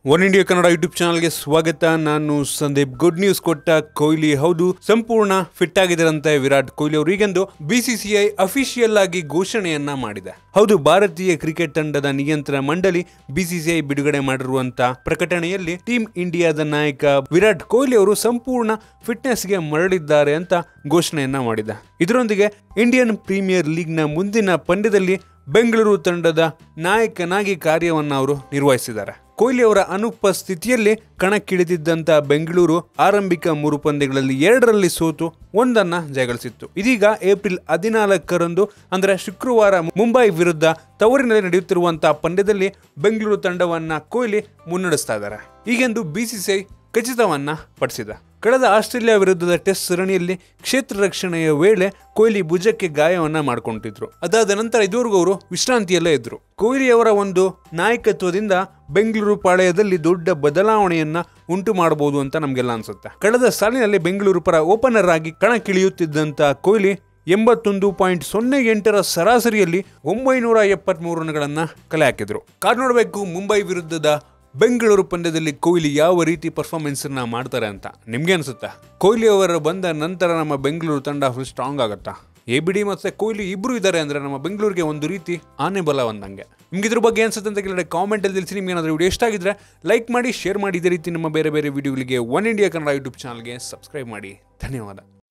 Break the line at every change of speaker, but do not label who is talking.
one India Kannada YouTube ಚಾನಲ್ಗೆ ಸ್ವಾಗತ ನಾನು ಸಂದೀಪ್ ಗುಡ್ ನ್ಯೂಸ್ ಕೊಟ್ಟ ಕೊಹ್ಲಿ ಹೌದು ಸಂಪೂರ್ಣ ಫಿಟ್ ಆಗಿದ್ದರಂತೆ ವಿರಾಟ್ ಕೊಹ್ಲಿ ಅವರು ಈಗೆಂದು ಬಿಸಿಸಿಐ ಅಫಿಷಿಯಲ್ ಆಗಿ ಘೋಷಣೆಯನ್ನ ಮಾಡಿದೆ ಹೌದು ಭಾರತೀಯ ಕ್ರಿಕೆಟ್ ತಂಡದ ನಿಯಂತ್ರಣ ಮಂಡಳಿ ಬಿಸಿಸಿಐ ಬಿಡುಗಡೆ ಮಾಡಿರುವಂತಹ ಪ್ರಕಟಣೆಯಲ್ಲಿ ಟೀಮ್ ಇಂಡಿಯಾದ ನಾಯಕ ವಿರಾಟ್ ಕೊಹ್ಲಿ ಅವರು ಸಂಪೂರ್ಣ ಫಿಟ್ನೆಸ್ಗೆ ಮರಳಿದ್ದಾರೆ ಅಂತ ಘೋಷಣೆಯನ್ನ ಮಾಡಿದೆ ಇದರೊಂದಿಗೆ ಇಂಡಿಯನ್ ಪ್ರೀಮಿಯರ್ ಲೀಗ್ನ ಮುಂದಿನ ಪಂದ್ಯದಲ್ಲಿ ಬೆಂಗಳೂರು ತಂಡದ ನಾಯಕನಾಗಿ ಕಾರ್ಯವನ್ನು ಅವರು ನಿರ್ವಹಿಸಿದ್ದಾರೆ ಕೊಹ್ಲಿ ಅವರ ಅನುಪಸ್ಥಿತಿಯಲ್ಲಿ ಕಣಕ್ಕಿಳಿದಿದ್ದಂತ ಬೆಂಗಳೂರು ಆರಂಭಿಕ ಮೂರು ಪಂದ್ಯಗಳಲ್ಲಿ ಎರಡರಲ್ಲಿ ಸೋತು ಒಂದನ್ನ ಜಯಗಳಿಸಿತ್ತು ಇದೀಗ ಏಪ್ರಿಲ್ ಹದಿನಾಲ್ಕರಂದು ಅಂದರೆ ಶುಕ್ರವಾರ ಮುಂಬೈ ವಿರುದ್ಧ ತವರಿನಲ್ಲಿ ನಡೆಯುತ್ತಿರುವಂತಹ ಪಂದ್ಯದಲ್ಲಿ ಬೆಂಗಳೂರು ತಂಡವನ್ನ ಕೊಹ್ಲಿ ಮುನ್ನಡೆಸ್ತಾ ಇದ್ದಾರೆ ಈಗೆಂದು ಬಿಸಿಸಿಐ ಖಚಿತವನ್ನ ಪಡಿಸಿದೆ ಕಳೆದ ಆಸ್ಟ್ರೇಲಿಯಾ ವಿರುದ್ಧದ ಟೆಸ್ಟ್ ಸರಣಿಯಲ್ಲಿ ಕ್ಷೇತ್ರ ರಕ್ಷಣೆಯ ವೇಳೆ ಕೊಹ್ಲಿ ಭುಜಕ್ಕೆ ಗಾಯವನ್ನ ಮಾಡ್ಕೊಂಡಿದ್ರು ಅದಾದ ನಂತರ ಇದುವರೆಗೂ ಅವರು ವಿಶ್ರಾಂತಿಯಲ್ಲೇ ಇದ್ರು ಕೊಹ್ಲಿ ಅವರ ಒಂದು ನಾಯಕತ್ವದಿಂದ ಬೆಂಗಳೂರು ಪಾಳೆಯದಲ್ಲಿ ದೊಡ್ಡ ಬದಲಾವಣೆಯನ್ನ ಉಂಟು ಮಾಡಬಹುದು ಅಂತ ನಮಗೆಲ್ಲ ಅನ್ಸುತ್ತೆ ಕಳೆದ ಸಾಲಿನಲ್ಲಿ ಬೆಂಗಳೂರು ಪರ ಓಪನರ್ ಆಗಿ ಕಣಕ್ಕಿಳಿಯುತ್ತಿದ್ದಂತ ಕೊಹ್ಲಿ ಎಂಬತ್ತೊಂದು ಪಾಯಿಂಟ್ ಸೊನ್ನೆ ಎಂಟರ ಸರಾಸರಿಯಲ್ಲಿ ಒಂಬೈನೂರ ಎಪ್ಪತ್ಮೂರು ರನ್ಗಳನ್ನ ಕಲೆ ಹಾಕಿದ್ರು ಕಾರ್ ನೋಡಬೇಕು ಮುಂಬೈ ವಿರುದ್ಧದ ಬೆಂಗಳೂರು ಪಂದ್ಯದಲ್ಲಿ ಕೊಹ್ಲಿ ಯಾವ ರೀತಿ ಪರ್ಫಾರ್ಮೆನ್ಸ್ ಅನ್ನ ಮಾಡ್ತಾರೆ ಅಂತ ನಿಮ್ಗೆ ಅನ್ಸುತ್ತಾ ಕೊಹ್ಲಿ ಅವರು ಬಂದ ನಂತರ ನಮ್ಮ ಬೆಂಗಳೂರು ತಂಡ ಫುಲ್ ಸ್ಟ್ರಾಂಗ್ ಆಗುತ್ತಾ ಎ ಬಿ ಡಿ ಮತ್ತೆ ಕೊಹ್ಲಿ ಇಬ್ರು ಇದ್ದಾರೆ ಅಂದ್ರೆ ನಮ್ಮ ಬೆಂಗಳೂರಿಗೆ ಒಂದು ರೀತಿ ಆನೆ ಬಲ ಒಂದಂಗೆ ನಿಮ್ಗೆ ಇದ್ರ ಬಗ್ಗೆ ಅನ್ಸುತ್ತೆ ಅಂತ ಕೇಳಿದ್ರೆ ಕಾಮೆಂಟ್ ಅಲ್ಲಿ ತಿಳಿಸಿ ನಿಮ್ಗೆ ಏನಾದರೂ ವಿಡಿಯೋ ಇಷ್ಟ ಆಗಿದ್ರೆ ಲೈಕ್ ಮಾಡಿ ಶೇರ್ ಮಾಡಿ ಇದೇ ರೀತಿ ನಮ್ಮ ಬೇರೆ ಬೇರೆ ವಿಡಿಯೋಗಳಿಗೆ ಒನ್ ಇಂಡಿಯಾ ಕನ್ನಡ ಯೂಟ್ಯೂಬ್ ಚಾನಲ್ಗೆ ಸಬ್ಸ್ಕ್ರೈಬ್ ಮಾಡಿ ಧನ್ಯವಾದ